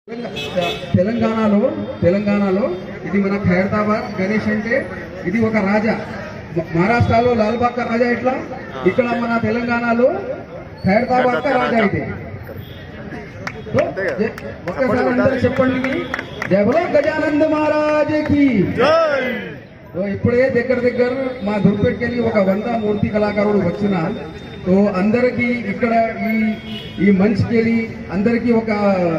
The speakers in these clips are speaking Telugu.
తెలంగాణలో తెలంగాణలో ఇది మన ఖైరతాబాద్ గణేష్ అంటే ఇది ఒక రాజా మ- మహారాష్ట్రలో లాల్బాగ్ కా రాజా ఎట్లా ఇక్కడ మన తెలంగాణలో ఖైరతాబాద్ కా రాజా అయితే సో, జై- ఒక్కసారి అందరూ చెప్పండి జయ బలో గజానంద్ మహారాజకి సో ఇప్పుడే దగ్గర దగ్గర మా దుర్పేటకెళ్ళి ఒక వంద మూర్తి కళాకారుడు వచ్చిన సో అందరికి ఇక్కడ ఈ ఈ మంచికి వెళ్ళి అందరికీ ఒక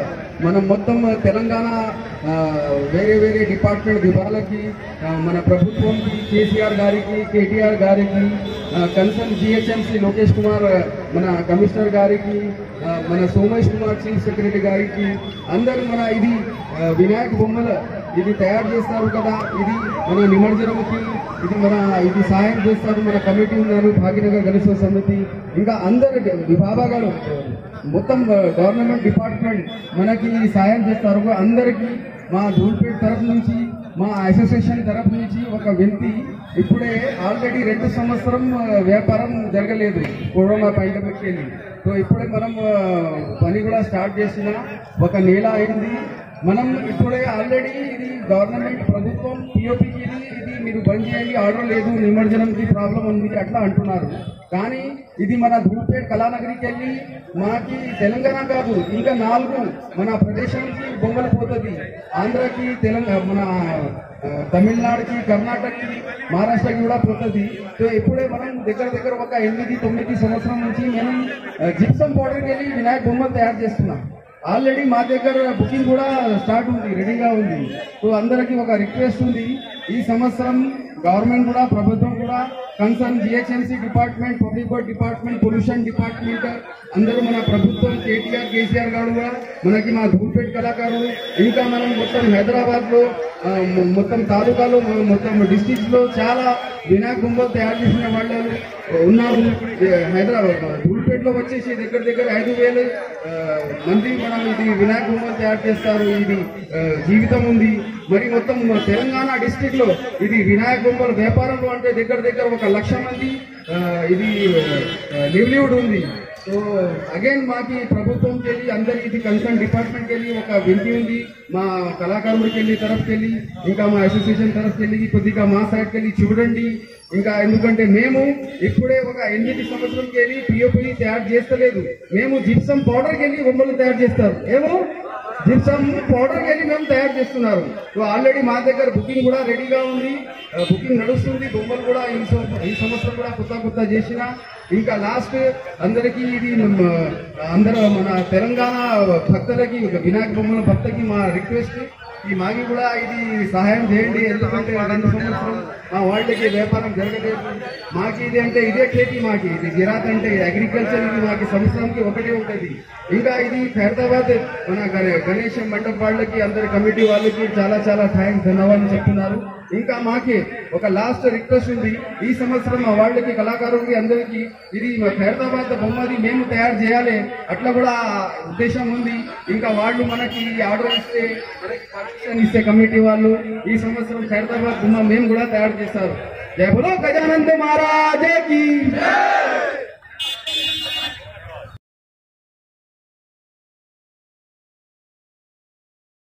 మనం మొత్తం తెలంగాణ ఆ, వేరే వేరే డిపార్ట్మెంట్ విభాగాలకి ఆ, మన ప్రభుత్వంకి కేసీఆర్ గారికి కేటీఆర్ గారికి కన్సర్న్ జిహెచ్ఎంసీ లోకేష్ కుమార్ మన కమిషనర్ గారికి ఆ, మన సోమేష్ కుమార్ చీఫ్ సెక్రటరీ గారికి అందరూ మన ఇది ఆ, వినాయక బొమ్మల ఇది తయారు చేస్తారు కదా ఇది మన నిమజ్జనంకి ఇది మన ఇది సహాయం చేస్తారు మన కమిటీ ఉన్నారు భాగ్యనగర్ గణేశోత్సవ సమితి ఇంకా అందరు విభాగాలు మొత్తం గవర్నమెంట్ డిపార్ట్మెంట్ మనకి సహాయం చేస్తారు అందరికీ మా ధూల్పేట్ తరఫు నుంచి మా అసోసియేషన్ తరఫు నుంచి ఒక వింతి ఇప్పుడే ఆల్రెడీ రెండు సంవత్సరం ఆ, వ్యాపారం జరగలేదు కరోనా పాండమిక్ వెళ్ళి సో ఇప్పుడే మనం ఆ, పని కూడా స్టార్ట్ చేసిన ఒక నెల అయింది మనం ఇప్పుడే ఆల్రెడీ ఇది గవర్నమెంట్ ప్రభుత్వం పిఓపికి ఇది ఇది మీరు బంద్ చేయండి ఆర్డర్ లేదు నిమజ్జనంకి ప్రాబ్లం ఉంది అట్లా అంటున్నారు కానీ ఇది మన ధూపేట్ కళానగరికి వెళ్ళి మాకి తెలంగాణ కాదు ఇంకా నాలుగు మన ప్రదేశానికి బొమ్మలు పోతుంది ఆంధ్రకి తెలంగాణ మన ఆ, తమిళనాడుకి కర్ణాటకకి మహారాష్ట్రకి కూడా పోతుంది సో ఇప్పుడే మనం దగ్గర దగ్గర ఒక ఎనిమిది తొమ్మిది సంవత్సరం నుంచి మనం జిప్సం పౌడర్కి వెళ్ళి వినాయక బొమ్మలు తయారు చేస్తున్నాం ఆల్రెడీ మా దగ్గర బుకింగ్ కూడా స్టార్ట్ ఉంది రెడీగా ఉంది సో అందరికీ ఒక రిక్వెస్ట్ ఉంది ఈ సంవత్సరం గవర్నమెంట్ కూడా ప్రభుత్వం కూడా concern GHMC department public work department pollution department అందరూ మన ప్రభుత్వం కేటీఆర్ కేసీఆర్ గారు కూడా మనకి మా ధూల్పేట్ కళాకారులు ఇంకా మనం మొత్తం హైదరాబాద్ లో ఆ, మొ- మొత్తం తాలూకాలో మొ- మొత్తం డిస్టిక్స్ లో చాలా వినాయక బొమ్మలు తయారు చేసిన వాళ్ళు ఉన్నారు హైదరాబాద్ ధూల్పేట్ లో వచ్చేసి దగ్గర దగ్గర ఐదు వేలు ఆ, మంది మనం ఇది వినాయక బొమ్మలు తయారు చేస్తారు ఇది ఆ, జీవితం ఉంది మరి మొత్తం తెలంగాణ డిస్టిక్ లో ఇది వినాయక బొమ్మల వ్యాపారంలో అంటే దగ్గర దగ్గర ఒక లక్ష మంది ఆ, ఇది లివ్లీవుడ్ ఉంది సో అగైన్ మాకి ప్రభుత్వంకి వెళ్ళి అందరికి ఇది కన్సర్న్ డిపార్ట్మెంట్కి వెళ్ళి ఒక వింతి ఉంది మా కళాకారుడికి వెళ్ళి తరఫుకి వెళ్ళి ఇంకా మా అసోసియేషన్ తరఫుకి వెళ్ళి కొద్దిగా మా సైడ్కి వెళ్ళి చూడండి ఇంకా ఎందుకంటే మేము ఇప్పుడే ఒక ఎనిమిది సంవత్సరంకి వెళ్ళి పిఓపి తయారు చేస్తలేదు మేము జిప్సం పౌడర్కి వెళ్ళి బొమ్మలు తయారు చేస్తారు ఏమో జిప్సం పౌడర్ వెళ్ళి మేము తయారు చేస్తున్నారు సో ఆల్రెడీ మా దగ్గర బుకింగ్ కూడా రెడీగా ఉంది ఆ, బుకింగ్ నడుస్తుంది బొమ్మలు కూడా ఈ సంవ- ఈ సంవత్సరం కూడా కొత్త కొత్త చేసిన ఇంకా లాస్ట్ అందరికీ ఇది ನಮ್ಮ, అందరూ మన తెలంగాణ భక్తులకి వినాయక బొమ్మల భక్తకి మా రిక్వెస్ట్ ఈ మాకి కూడా ఇది సహాయం చేయండి ఎందుకంటే రెండు సంవత్సరం మా వాళ్ళకి వ్యాపారం జరగలేదు మాకి ఇది అంటే ఇదే खेती మాకి ఇది గిరాక్ అంటే అగ్రికల్చర్ ఇది మాకి సంవత్సరానికి ఒకటే ఉంటుంది ఇంకా ఇది ఖైరతాబాద్ మన గణ- గణేష్ మండప వాళ్ళకి అందరి కమిటీ వాళ్ళకి చాలా చాలా థ్యాంక్స్ ధన్యవాదాలు చెప్తున్నారు ఇంకా మాకి ఒక లాస్ట్ రిక్వెస్ట్ ఉంది ఈ సంవత్సరం మా వాళ్ళకి కళాకారులకి అందరికీ ఇది మా ఖైరతాబాద్ బొమ్మది మేము తయారు చేయాలి అట్లా కూడా ఉద్దేశం ఉంది ఇంకా వాళ్ళు మనకి ఆర్డర్ ఇస్తే మనకి పర్మిషన్ ఇస్తే కమిటీ వాళ్ళు ఈ సంవత్సరం ఖైరతాబాద్ బొమ్మ మేము కూడా తయారు చేస్తారు జయ బలో గజానంద మహారాజే కి